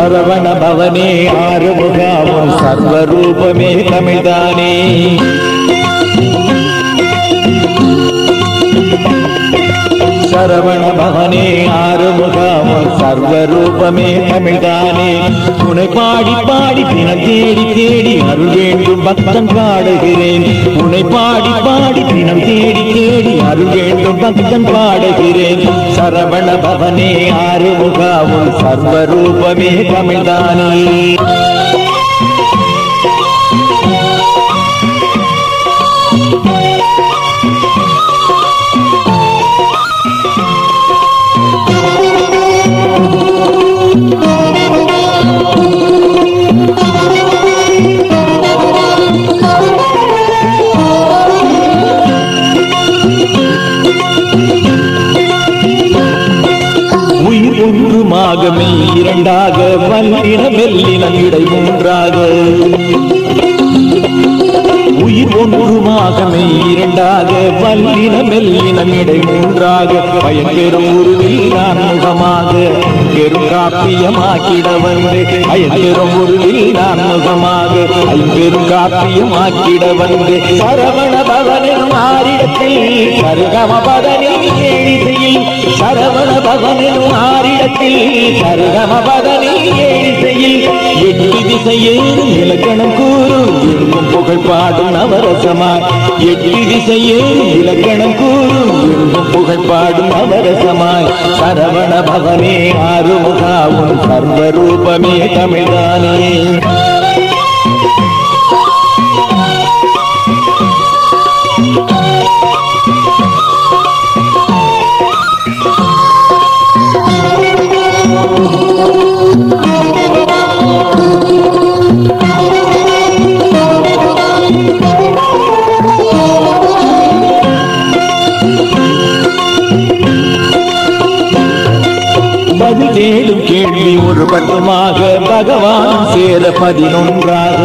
சரவண பவனே ஆறுமுகாவும் சர்வரூபமே தமிழ்தானே சரவண பவனே ஆறுமுகாவும் சர்வரூபமே தமிழ்தானே துணை பாடி பாடி தினம் தேடி தேடி அருள் வேண்டும் பக்தன் பாடுகிறேன் உன்னை பாடி பாடி தினம் தேடி தேடி அருள் வேண்டும் பக்தன் பாடுகிறேன் சரவண பவனே ஆறுமுகாவும் சர்வரூபமே தமிழ்தானே உயிர் ஒன்றுமாக மெய் இரண்டாக வல்லின மெல்லினம் இடை மூன்றாக உயிர் ஒன்றுமாக மெய் இரண்டாக வல்லின மெல்லினம் இடை மூன்றாக பயன் பெறும் உருவில் நான் முகமாக பெரும் காப்பியமாக்கிட வந்து பயன் பெறும் உருவில் நான் முகமாக ஐம்பெரும் காப்பியமாக்கிட வந்து சரவண பவனும் ஆரிடத்தில் சருகம பதனில் ஏழிசையில் சரவண பவனும் ஆரிடத்தில் சருகம பதனில் ஏழிசையில் எட்டு திசையேறும் இலக்கணம் கூறும் எங்கும் புகழ் பாடும் நவரசமாய் எட்டு திசையேறும் இலக்கணம் கூறும் எங்கும் புகழ் பாடும் நவரசமாய் சரவண பவனே ஆறுமுகாவும் சர்வரூபமே தமிழ்தானே பதில் தேடும் கேள்வி ஒரு பக்கமாக பகவான் சேர பதினொன்றாக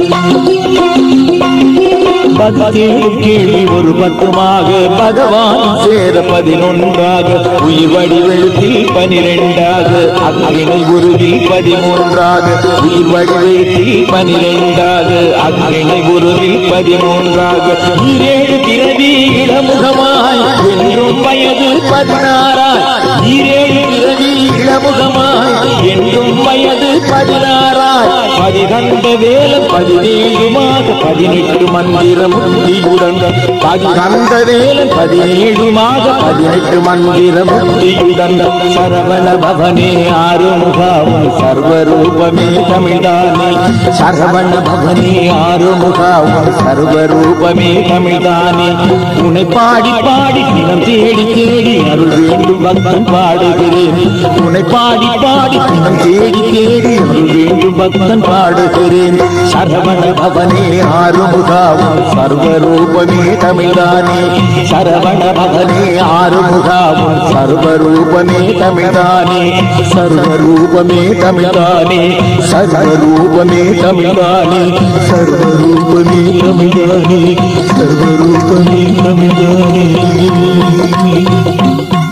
பதில் தேடும் கேள்வி ஒரு பக்கமாக பகவான் சேர பதினொன்றாக உயிர் வடிவெழுத்தில் பனிரெண்டாக அக்னினை உருவில் பதிமூன்றாக உயிர் வடிவெழுத்தில் பனிரெண்டாக அக்னினை உருவில் பதிமூன்றாக ஈரேழு பிறவி இளமுகமாய் என்றும் வயது பதினாறாய் ஈரேழு பிறவி இளமுகமாய் என்றும் வயது பதினாறாய் பதிகண்ட வேலம் பதினேழுமாக பதினெட்டு மந்திரம் முக்தியுடன் பதிகண்ட வேலம் பதினேழுமாக பதினெட்டு மந்திரம் முக்தியுடன் சரவண பவனே ஆறுமுகாவும் சர்வரூபமே தமிழ்தானே சரவண பவனே ஆறுமுகாவும் சர்வரூபமே தமிழ்தானே உன்னை பாடி பாடி தினம் தேடி தேடி அருள் வேண்டும் பக்தன் பாடுகிறேன் உன்னை பாடி பாடி தினம் தேடி தேடி அருள் வேண்டும் பக்தன் பாடுகிறேன் சரவண பவனே ஆறுமுகாவும் சர்வரூபமே தமிழ்தானே சரவண பவனே ஆறுமுகாவும் சர்வரூபமே தமிழ்தானே சர்வரூபமே தமிழ்தானே சர்வரூபமே தமிழ்தானே சர்வரூபமே தமிழ்தானே சர்வரூபமே தமிழ்தானே